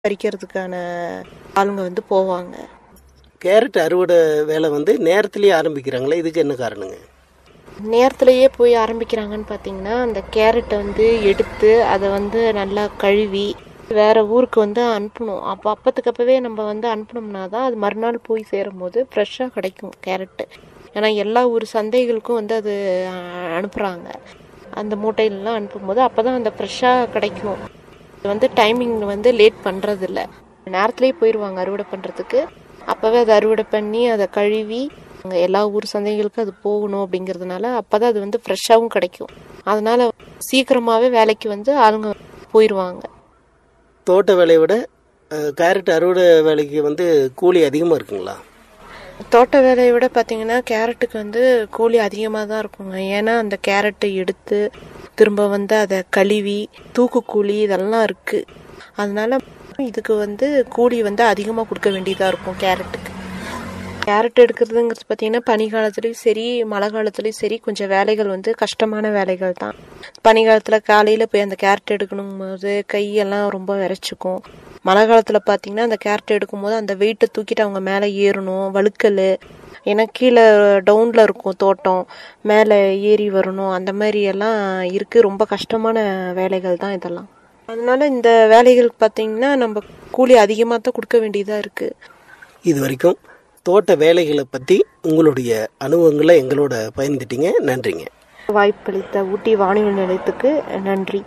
பறிக்கிறதுக்கான ஆளுங்க வந்து போவாங்க கேரட் அறுவடை வேலை வந்து நேரத்திலேயே ஆரம்பிக்கிறாங்களே இதுக்கு என்ன காரணங்க நேரத்திலேயே போய் ஆரம்பிக்கிறாங்கன்னு பார்த்தீங்கன்னா அந்த கேரட்டை வந்து எடுத்து அதை வந்து நல்லா கழுவி வேற ஊருக்கு வந்து அனுப்பணும் அப்போ அப்பத்துக்கு அப்பவே நம்ம வந்து அனுப்பினோம்னா தான் அது மறுநாள் போய் சேரும் போது ஃப்ரெஷ்ஷாக கிடைக்கும் கேரட்டு ஏன்னா எல்லா ஊர் சந்தைகளுக்கும் வந்து அது அஹ், அனுப்புகிறாங்க அந்த மூட்டையிலலாம் அனுப்பும்போது அப்போ தான் அந்த ஃப்ரெஷ்ஷாக கிடைக்கும் இது வந்து டைமிங் வந்து லேட் பண்ணுறதில்ல நேரத்துலேயே போயிடுவாங்க அறுவடை பண்ணுறதுக்கு அப்போவே அதை அறுவடை பண்ணி அதை கழுவி அங்க எல்லா ஊர் சந்தைகளுக்கும் அது போகணும் அப்படிங்கிறதுனால அப்பதான் அது வந்து ஃப்ரெஷ்ஷாகவும் கிடைக்கும் அதனால சீக்கிரமாகவே வேலைக்கு வந்து ஆளுங்க போயிடுவாங்க தோட்ட வேலையை விட அஹ், கேரட் அறுவடை வேலைக்கு வந்து கூலி அதிகமாக இருக்குங்களா தோட்ட வேலையை விட பார்த்தீங்கன்னா கேரட்டுக்கு வந்து கூலி அதிகமாக தான் இருக்குங்க ஏன்னா அந்த கேரட்டை எடுத்து திரும்ப வந்து அதை கழுவி தூக்கு கூலி இதெல்லாம் இருக்கு அதனால இதுக்கு வந்து கூலி வந்து அதிகமாக கொடுக்க வேண்டியதாக இருக்கும் கேரட்டுக்கு கேரட் எடுக்கிறதுங்கிறது பார்த்தீங்கன்னா பனி காலத்துலேயும் சரி மழை காலத்துலேயும் சரி கொஞ்சம் வேலைகள் வந்து கஷ்டமான வேலைகள் தான் பனி காலத்தில் காலையில் போய் அந்த கேரட் எடுக்கணும் போது கையெல்லாம் ரொம்ப விரைச்சிக்கும் மழை காலத்தில் பார்த்தீங்கன்னா அந்த கேரட் எடுக்கும்போது அந்த வெயிட்டை தூக்கிட்டு அவங்க மேலே ஏறணும் வழுக்கல் ஏன்னா கீழே டவுனில் இருக்கும் தோட்டம் மேலே ஏறி வரணும் அந்த மாதிரி எல்லாம் இருக்குது ரொம்ப கஷ்டமான வேலைகள் தான் இதெல்லாம் அதனால இந்த வேலைகளுக்கு பார்த்தீங்கன்னா நம்ம கூலி அதிகமாக தான் கொடுக்க வேண்டியதாக இருக்குது இது வரைக்கும் தோட்ட வேலைகளை பற்றி உங்களுடைய அனுபவங்களை எங்களோட பயந்துட்டீங்க நன்றிங்க வாய்ப்பளித்த ஊட்டி வானொலி நிலையத்துக்கு நன்றி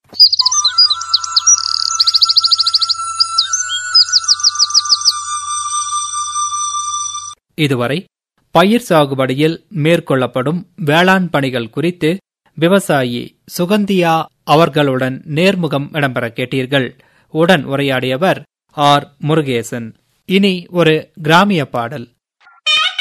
இதுவரை பயிர் சாகுபடியில் மேற்கொள்ளப்படும் வேளாண் பணிகள் குறித்து விவசாயி சுகந்தியா அவர்களுடன் நேர்முகம் இடம்பெற கேட்டீர்கள் உடன் உரையாடியவர் ஆர் முருகேசன் இனி ஒரு கிராமிய பாடல்